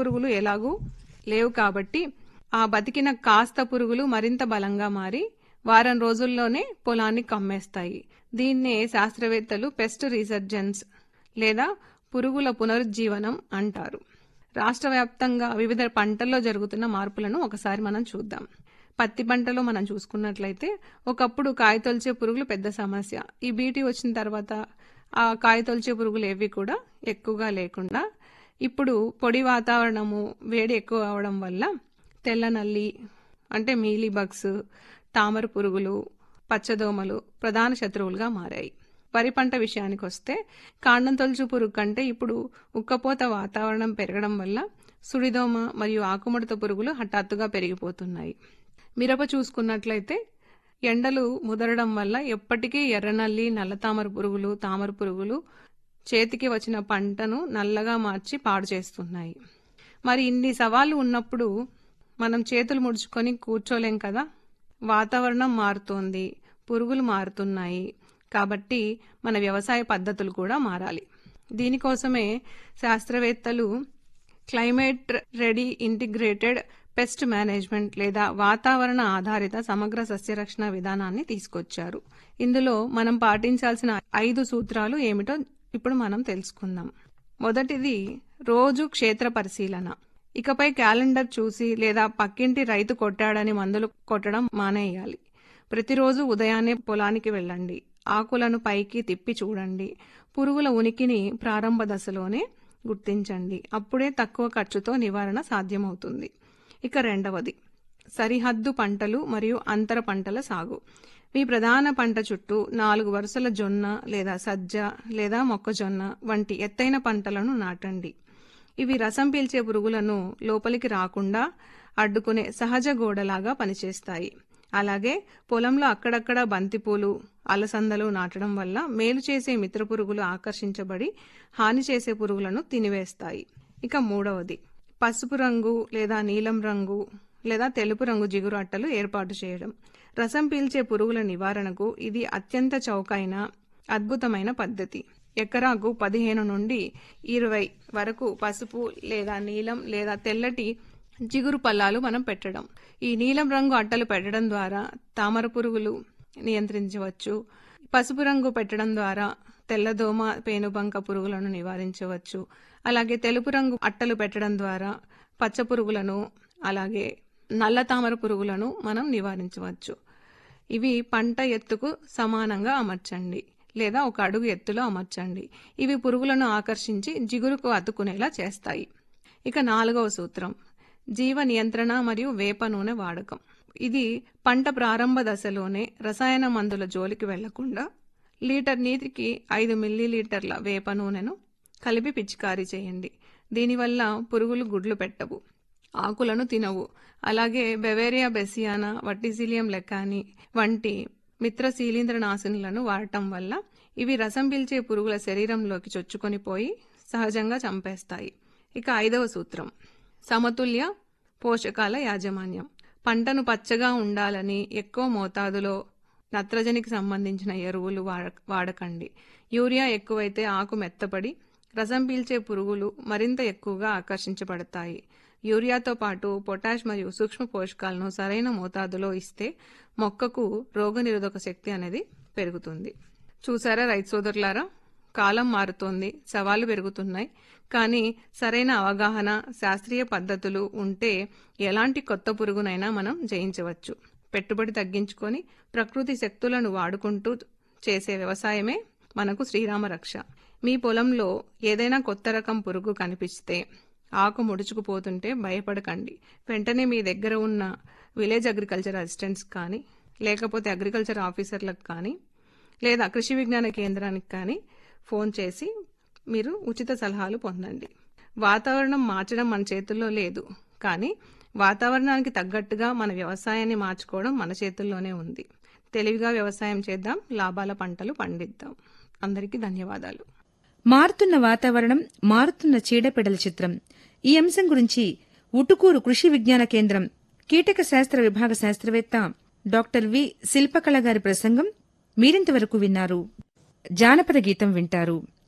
పురుగులు ఎలాగూ లేవు కాబట్టి ఆ బతికిన కాస్త పురుగులు మరింత బలంగా మారి వారం రోజుల్లోనే పొలాన్ని కమ్మేస్తాయి దీన్నే శాస్త్రవేత్తలు పెస్ట్ రీసర్జెన్స్ లేదా పురుగుల పునరుజ్జీవనం అంటారు రాష్ట్ర వ్యాప్తంగా వివిధ పంటల్లో జరుగుతున్న మార్పులను ఒకసారి మనం చూద్దాం పత్తి పంటలో మనం చూసుకున్నట్లయితే ఒకప్పుడు కాయతొలిచే పురుగులు పెద్ద సమస్య ఈ బీటీ వచ్చిన తర్వాత ఆ కాయతొలిచే పురుగులు ఏవి కూడా ఎక్కువగా లేకుండా ఇప్పుడు పొడి వాతావరణము వేడి ఎక్కువ అవడం వల్ల తెల్ల నల్లి అంటే మీలీ బగ్స్ తామర పురుగులు పచ్చదోమలు ప్రధాన శత్రువులుగా మారాయి వరి పంట విషయానికి వస్తే కాండం తొలుచు పురుగు కంటే ఇప్పుడు ఉక్కపోత వాతావరణం పెరగడం వల్ల సుడిదోమ మరియు ఆకుముడత పురుగులు హఠాత్తుగా పెరిగిపోతున్నాయి మిరప చూసుకున్నట్లయితే ఎండలు ముదరడం వల్ల ఎప్పటికీ ఎర్రనల్లి నల్ల తామర పురుగులు తామర పురుగులు చేతికి వచ్చిన పంటను నల్లగా మార్చి పాడు చేస్తున్నాయి మరి ఇన్ని సవాళ్లు ఉన్నప్పుడు మనం చేతులు ముడుచుకొని కూర్చోలేం కదా వాతావరణం మారుతోంది పురుగులు మారుతున్నాయి కాబట్టి మన వ్యవసాయ పద్ధతులు కూడా మారాలి దీనికోసమే శాస్త్రవేత్తలు climate ready integrated pest management లేదా వాతావరణ ఆధారిత సమగ్ర సస్యరక్షణ విధానాన్ని తీసుకొచ్చారు ఇందులో మనం పాటించాల్సిన ఐదు సూత్రాలు ఏమిటో ఇప్పుడు మనం తెలుసుకుందాం మొదటిది రోజు క్షేత్ర పరిశీలన ఇకపై క్యాలెండర్ చూసి లేదా పక్కింటి రైతు కొట్టాడని మందులు కొట్టడం మానేయాలి ప్రతిరోజు ఉదయాన్నే పొలానికి వెళ్ళండి ఆకులను పైకి తిప్పి చూడండి పురుగుల ఉనికిని ప్రారంభ దశలోనే గుర్తించండి అప్పుడే తక్కువ ఖర్చుతో నివారణ సాధ్యమవుతుంది ఇక రెండవది సరిహద్దు పంటలు మరియు అంతర పంటల సాగు మీ ప్రధాన పంట చుట్టూ నాలుగు వరుసల జొన్న లేదా సజ్జ లేదా మొక్కజొన్న వంటి ఎత్తైన పంటలను నాటండి ఇవి రసం పీల్చే పురుగులను లోపలికి రాకుండా అడ్డుకునే సహజ గోడలాగా పనిచేస్తాయి అలాగే పొలంలో అక్కడక్కడ బంతిపూలు అలసందలు నాటడం వల్ల మేలు చేసే మిత్ర పురుగులు ఆకర్షించబడి హాని చేసే పురుగులను తినివేస్తాయి ఇక మూడవది పసుపు రంగు లేదా నీలం రంగు లేదా తెలుపు రంగు జిగురు అట్టలు ఏర్పాటు చేయడం రసం పీల్చే పురుగుల నివారణకు ఇది అత్యంత చౌకైన అద్భుతమైన పద్ధతి ఎకరాకు పదిహేను నుండి ఇరవై వరకు పసుపు లేదా నీలం లేదా తెల్లటి జిగురు పల్లాలు మనం పెట్టడం ఈ నీలం రంగు అట్టలు పెట్టడం ద్వారా తామర పురుగులు నియంత్రించవచ్చు పసుపు రంగు పెట్టడం ద్వారా తెల్లదోమ పేనుబంక పురుగులను నివారించవచ్చు అలాగే తెలుపు రంగు అట్టలు పెట్టడం ద్వారా పచ్చ పురుగులను అలాగే నల్ల తామర పురుగులను మనం నివారించవచ్చు ఇవి పంట ఎత్తుకు సమానంగా అమర్చండి లేదా ఒక అడుగు ఎత్తులో అమర్చండి ఇవి పురుగులను ఆకర్షించి జిగురుకు అతుకునేలా చేస్తాయి ఇక నాలుగవ సూత్రం జీవ నియంత్రణ మరియు వేప నూనె వాడకం ఇది పంట ప్రారంభ దశలోనే రసాయన మందుల జోలికి వెళ్లకుండా లీటర్ నీటికి ఐదు మిల్లీలీటర్ల వేప నూనెను కలిపి పిచికారీ చేయండి దీనివల్ల పురుగులు గుడ్లు పెట్టవు ఆకులను తినవు అలాగే బెవేరియా బెసియానా వట్టిసిలియం లెక్కాని వంటి మిత్ర శీలీంద్ర నాశనులను వాడటం వల్ల ఇవి రసం పీల్చే పురుగుల శరీరంలోకి చొచ్చుకొని పోయి సహజంగా చంపేస్తాయి ఇక ఐదవ సూత్రం సమతుల్య పోషకాల యాజమాన్యం పంటను పచ్చగా ఉండాలని ఎక్కువ మోతాదులో నత్రజనికి సంబంధించిన ఎరువులు వాడ వాడకండి యూరియా ఎక్కువైతే ఆకు మెత్తపడి రసం పీల్చే పురుగులు మరింత ఎక్కువగా ఆకర్షించబడతాయి యూరియాతో పాటు పొటాష్ మరియు సూక్ష్మ పోషకాలను సరైన మోతాదులో ఇస్తే మొక్కకు రోగనిరోధక శక్తి అనేది పెరుగుతుంది చూసారా రైతు సోదరులారా కాలం మారుతోంది సవాళ్లు పెరుగుతున్నాయి కానీ సరైన అవగాహన శాస్త్రీయ పద్ధతులు ఉంటే ఎలాంటి కొత్త పురుగునైనా మనం జయించవచ్చు పెట్టుబడి తగ్గించుకొని ప్రకృతి శక్తులను వాడుకుంటూ చేసే వ్యవసాయమే మనకు శ్రీరామ రక్ష మీ పొలంలో ఏదైనా కొత్త రకం పురుగు కనిపిస్తే ఆకు ముడుచుకుపోతుంటే భయపడకండి వెంటనే మీ దగ్గర ఉన్న విలేజ్ అగ్రికల్చర్ అసిస్టెంట్స్ కానీ లేకపోతే అగ్రికల్చర్ ఆఫీసర్లకు కానీ లేదా కృషి విజ్ఞాన కేంద్రానికి కానీ ఫోన్ చేసి మీరు ఉచిత సలహాలు పొందండి వాతావరణం మార్చడం మన చేతుల్లో లేదు కానీ వాతావరణానికి తగ్గట్టుగా మన వ్యవసాయాన్ని మార్చుకోవడం మన చేతుల్లోనే ఉంది తెలివిగా వ్యవసాయం చేద్దాం లాభాల పంటలు పండిద్దాం అందరికీ ధన్యవాదాలు మారుతున్న వాతావరణం మారుతున్న చీడపీడల చిత్రం ఈ అంశం గురించి ఉటుకూరు కృషి విజ్ఞాన కేంద్రం కీటక శాస్త్ర విభాగ శాస్త్రవేత్త డాక్టర్ వి శిల్పకళ గారి ప్రసంగం మీరింతవరకు విన్నారు జానపద గీతం వింటారు